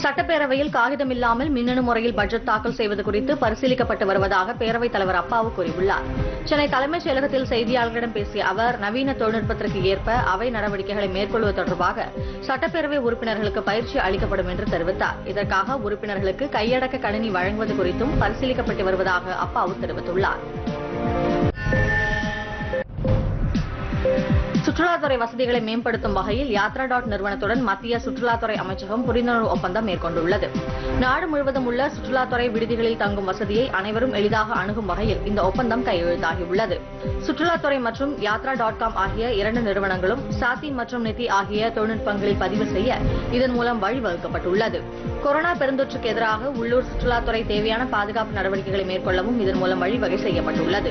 சட்டப்பேரவையில் காகிதமில்லாமல் மின்னணு முறையில் பட்ஜெட் தாக்கல் செய்வது குறித்து பரிசீலிக்கப்பட்டு வருவதாக பேரவைத் தலைவர் அப்பாவு கூறியுள்ளார் சென்னை தலைமைச் செயலகத்தில் செய்தியாளர்களிடம் பேசிய அவர் நவீன தொழில்நுட்பத்திற்கு ஏற்ப அவை நடவடிக்கைகளை மேற்கொள்வது தொடர்பாக சட்டப்பேரவை உறுப்பினர்களுக்கு பயிற்சி அளிக்கப்படும் என்று தெரிவித்தார் இதற்காக உறுப்பினர்களுக்கு கையடக்க கணினி வழங்குவது குறித்தும் பரிசீலிக்கப்பட்டு வருவதாக அப்பாவு தெரிவித்துள்ளார் சுற்றுலாத்துறை வசதிகளை மேம்படுத்தும் வகையில் யாத்ரா டாட் நிறுவனத்துடன் மத்திய சுற்றுலாத்துறை அமைச்சகம் புரிந்துணர்வு ஒப்பந்தம் மேற்கொண்டுள்ளது நாடு முழுவதும் உள்ள சுற்றுலாத்துறை விடுதிகளில் தங்கும் வசதியை அனைவரும் எளிதாக அணுகும் வகையில் இந்த ஒப்பந்தம் கையெழுத்தாகியுள்ளது சுற்றுலாத்துறை மற்றும் யாத்ரா டாட் காம் ஆகிய இரண்டு நிறுவனங்களும் சாத்தி மற்றும் நிதி ஆகிய தொழில்நுட்பங்களில் பதிவு செய்ய இதன் மூலம் வழிவகுக்கப்பட்டுள்ளது கொரோனா பெருந்தொற்றுக்கு எதிராக உள்ளூர் சுற்றுலாத்துறை தேவையான பாதுகாப்பு நடவடிக்கைகளை மேற்கொள்ளவும் இதன் மூலம் வழிவகை செய்யப்பட்டுள்ளது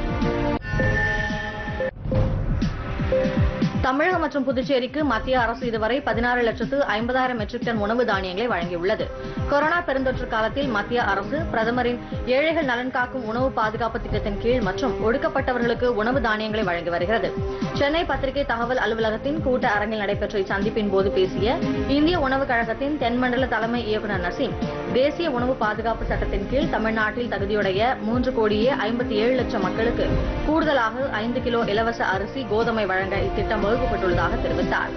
தமிழகம் மற்றும் புதுச்சேரிக்கு மத்திய அரசு இதுவரை பதினாறு லட்சத்து ஐம்பதாயிரம் மெட்ரிக் டன் உணவு தானியங்களை வழங்கியுள்ளது கொரோனா பெருந்தொற்று காலத்தில் மத்திய அரசு பிரதமரின் ஏழைகள் நலன் காக்கும் உணவு பாதுகாப்பு திட்டத்தின் கீழ் மற்றும் ஒடுக்கப்பட்டவர்களுக்கு உணவு தானியங்களை வழங்கி வருகிறது சென்னை பத்திரிகை தகவல் அலுவலகத்தின் கூட்ட அரங்கில் நடைபெற்ற இச்சந்திப்பின் போது பேசிய இந்திய உணவுக் கழகத்தின் தென்மண்டல தலைமை இயக்குநர் நசீம் தேசிய உணவு பாதுகாப்பு சட்டத்தின் கீழ் தமிழ்நாட்டில் தகுதியுடைய மூன்று கோடியே ஐம்பத்தி ஏழு லட்சம் மக்களுக்கு கூடுதலாக ஐந்து கிலோ இலவச அரிசி கோதுமை வழங்க இத்திட்டம் வகுக்கப்பட்டுள்ளதாக தெரிவித்தார்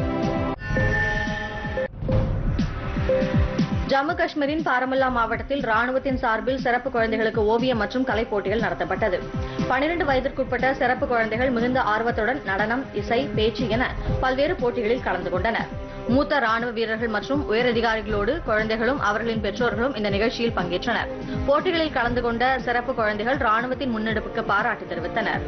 ஜம்மு காஷ்மீரின் பாரமுல்லா மாவட்டத்தில் ராணுவத்தின் சார்பில் சிறப்பு குழந்தைகளுக்கு ஓவியம் மற்றும் கலைப் போட்டிகள் நடத்தப்பட்டது பனிரெண்டு வயதிற்குட்பட்ட சிறப்பு குழந்தைகள் மிகுந்த ஆர்வத்துடன் நடனம் இசை பேச்சு என பல்வேறு போட்டிகளில் கலந்து கொண்டனர் மூத்த ராணுவ வீரர்கள் மற்றும் உயரதிகாரிகளோடு குழந்தைகளும் அவர்களின் பெற்றோர்களும் இந்த நிகழ்ச்சியில் பங்கேற்றனர் போட்டிகளில் கலந்து கொண்ட சிறப்பு குழந்தைகள் ராணுவத்தின் முன்னெடுப்புக்கு பாராட்டு தெரிவித்தனர்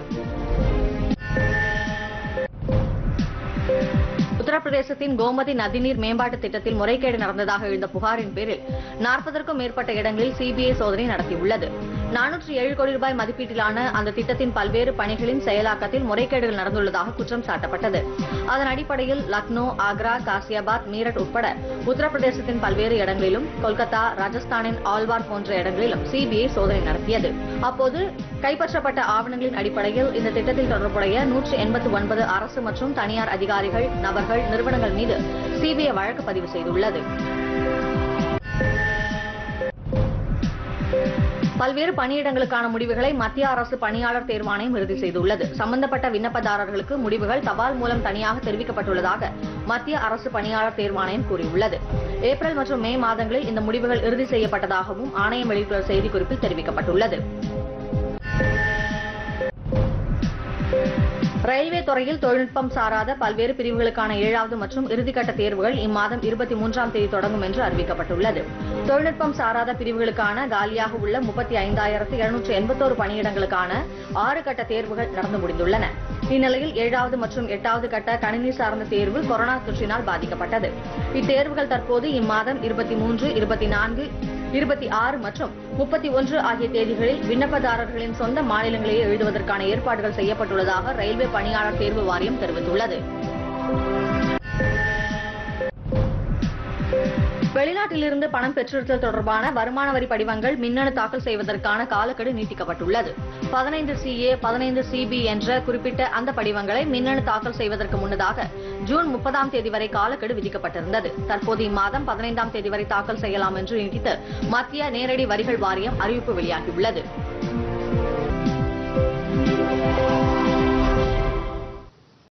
உத்தரப்பிரதேசத்தின் கோமதி நதிநீர் மேம்பாட்டு திட்டத்தில் முறைகேடு நடந்ததாக எழுந்த புகாரின் பேரில் நாற்பதற்கும் மேற்பட்ட இடங்களில் சிபிஐ சோதனை நடத்தியுள்ளது நானூற்றி ஏழு கோடி ரூபாய் மதிப்பீட்டிலான அந்த திட்டத்தின் பல்வேறு பணிகளின் செயலாக்கத்தில் முறைகேடுகள் நடந்துள்ளதாக குற்றம் சாட்டப்பட்டது அதன் அடிப்படையில் லக்னோ ஆக்ரா காசியாபாத் மீரட் உட்பட உத்தரப்பிரதேசத்தின் பல்வேறு இடங்களிலும் கொல்கத்தா ராஜஸ்தானின் ஆல்வார் போன்ற இடங்களிலும் சிபிஐ சோதனை நடத்தியது அப்போது கைப்பற்றப்பட்ட ஆவணங்களின் அடிப்படையில் இந்த திட்டத்தில் தொடர்புடைய நூற்று எண்பத்தி ஒன்பது அரசு மற்றும் தனியார் அதிகாரிகள் நபர்கள் நிறுவனங்கள் மீது சிபிஐ வழக்கு பதிவு செய்துள்ளது பல்வேறு பணியிடங்களுக்கான முடிவுகளை மத்திய அரசு பணியாளர் தேர்வாணையம் இறுதி செய்துள்ளது சம்பந்தப்பட்ட விண்ணப்பதாரர்களுக்கு முடிவுகள் தபால் மூலம் தனியாக தெரிவிக்கப்பட்டுள்ளதாக மத்திய அரசு பணியாளர் தேர்வாணையம் கூறியுள்ளது ஏப்ரல் மற்றும் மே மாதங்களில் இந்த முடிவுகள் இறுதி செய்யப்பட்டதாகவும் ஆணையம் வெளியிட்டுள்ள செய்திக்குறிப்பில் தெரிவிக்கப்பட்டுள்ளது ரயில்வே துறையில் தொழில்நுட்பம் சாராத பல்வேறு பிரிவுகளுக்கான ஏழாவது மற்றும் இறுதிக்கட்ட தேர்வுகள் இம்மாதம் இருபத்தி மூன்றாம் தேதி தொடங்கும் என்று அறிவிக்கப்பட்டுள்ளது தொழில்நுட்பம் சாராத பிரிவுகளுக்கான காலியாக உள்ள முப்பத்தி ஐந்தாயிரத்து இருநூற்று எண்பத்தோரு பணியிடங்களுக்கான ஆறு கட்ட தேர்வுகள் நடந்து முடிந்துள்ளன இந்நிலையில் ஏழாவது மற்றும் எட்டாவது கட்ட கணினி சார்ந்த தேர்வு கொரோனா தொற்றினால் பாதிக்கப்பட்டது இத்தேர்வுகள் தற்போது இம்மாதம் இருபத்தி மூன்று இருபத்தி நான்கு இருபத்தி ஆறு மற்றும் முப்பத்தி ஒன்று ஆகிய தேதிகளில் விண்ணப்பதாரர்களின் சொந்த மாநிலங்களையே எழுதுவதற்கான ஏற்பாடுகள் செய்யப்பட்டுள்ளதாக ரயில்வே பணியாளர் தேர்வு வாரியம் தெரிவித்துள்ளது வெளிநாட்டிலிருந்து பணம் பெற்றிருத்தல் தொடர்பான வருமான வரி படிவங்கள் மின்னணு தாக்கல் செய்வதற்கான காலக்கெடு நீட்டிக்கப்பட்டுள்ளது பதினைந்து சிஏ பதினைந்து சிபி என்ற குறிப்பிட்ட அந்த படிவங்களை மின்னணு தாக்கல் செய்வதற்கு முன்னதாக ஜூன் முப்பதாம் தேதி வரை காலக்கெடு விதிக்கப்பட்டிருந்தது தற்போது இம்மாதம் பதினைந்தாம் தேதி வரை தாக்கல் செய்யலாம் என்று நீட்டித்து மத்திய நேரடி வரிகள் வாரியம் அறிவிப்பு வெளியாகியுள்ளது